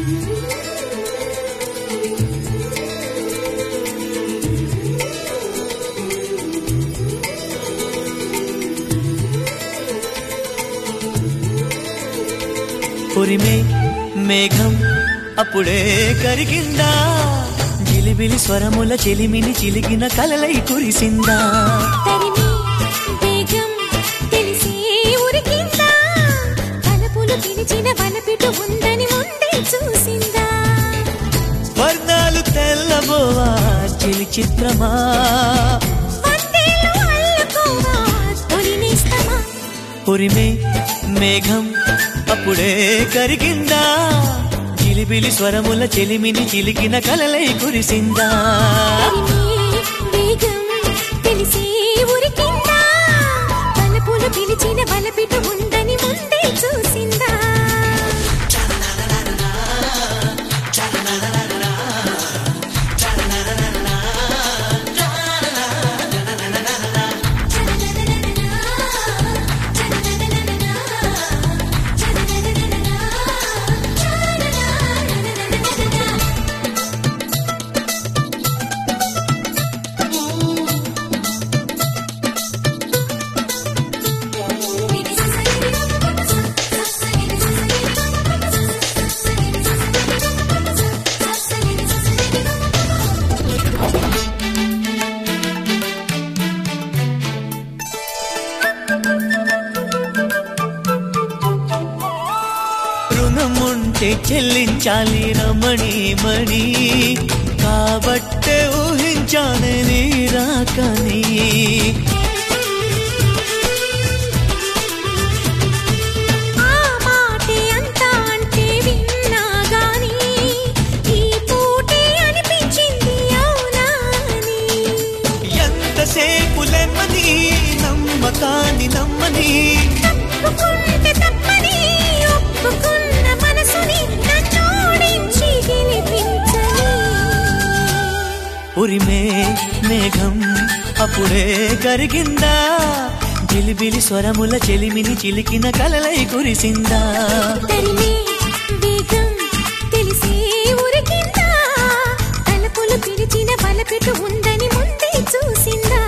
ఉరిమే మేఘం అప్పుడే కరిగిందా జిలిబిలి స్వరముల చెలిమిని చిలికిన కలలై కురిసిందా తరిమి వేగం తెలిసి ఉరికిందా తలపులు పిలిచిన వలపిటు ఉందని ముందే చూసిందా వర్ణాలు తెల్లబోవా చిలి చిత్రమా వందేలు అల్లుకోవా తొలినేస్తమా ఉరిమే మేఘం అప్పుడే కరిగిందా జిలిబిలి స్వరముల చెలిమిని చిలికిన కలలై కురిసిందా తరిమి వేగం తెలిసి ఉరికిందా తలపులు పిలిచిన వలపిటు ఉందని ముందే చూసిందా రుణముంటే చెల్లించాలి రమణి మణి కాబట్టే ఊహించాను నీ రాకని ఆ మాటే అంతా అంటే విన్నా గాని ఈ పూటే అనిపించింది అవునా అని ఎంతసేపు లెమ్మని నమ్మకాన్ని నమ్మని తప్పుకుంటే తప్పని ఒప్పుకున్న మనసుని నన్నోడించి గెలిపించని ఉరిమే మేఘం అప్పుడే కరిగిందా జిలిబిలి స్వరముల చెలిమిని చిలికిన కలలై కురిసిందా తరిమే వేగం తెలిసి ఉరికిందా తలుపులు పిలిచిన బలపెట్టు ఉందని ముందే చూసిందా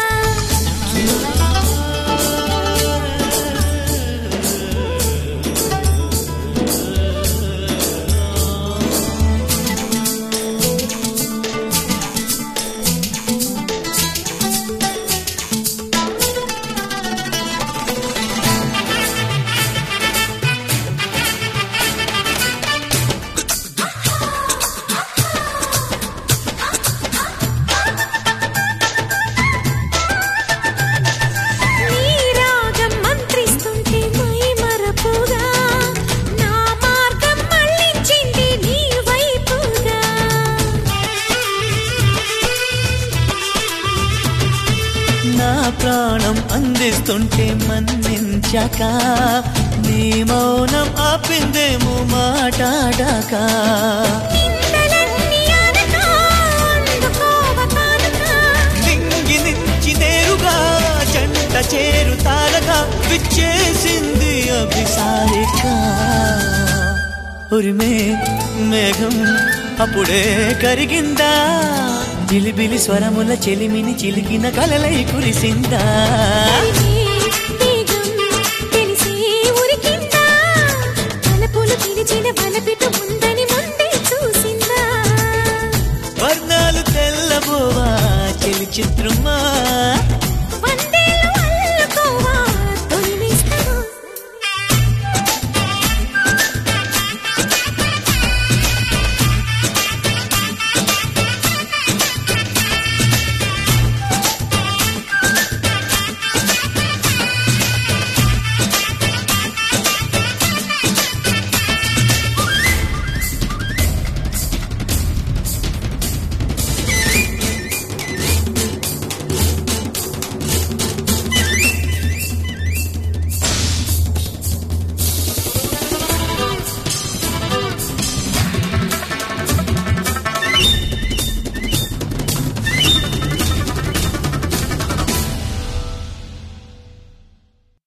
నీ రాగం మంత్రిస్తుంటే మై మరపుగా నా మార్గం మళ్ళించింది నీ వైపుగా నా ప్రాణం అందిస్తుంటే మన్నించాక నీ మౌనం ఆపిందేమో మాటాడాక నిందలన్నీ అనక అందుకోవ కానుక నింగి నుంచి నేరుగా జంట చేరుతారగా విచ్చేసింది అభిసారిక ఉరిమే మేఘం అప్పుడే కరిగిందా జిలిబిలి స్వరముల చెలిమిని చిలికిన కలలై కురిసిందా వేగం తెలిసి ఉరికిందా తలుపులు పిలిచిన బలపెట్టు ఉందని ముందే చూసిందా వర్ణాలు తెల్లబోవా చెలి చిత్రమా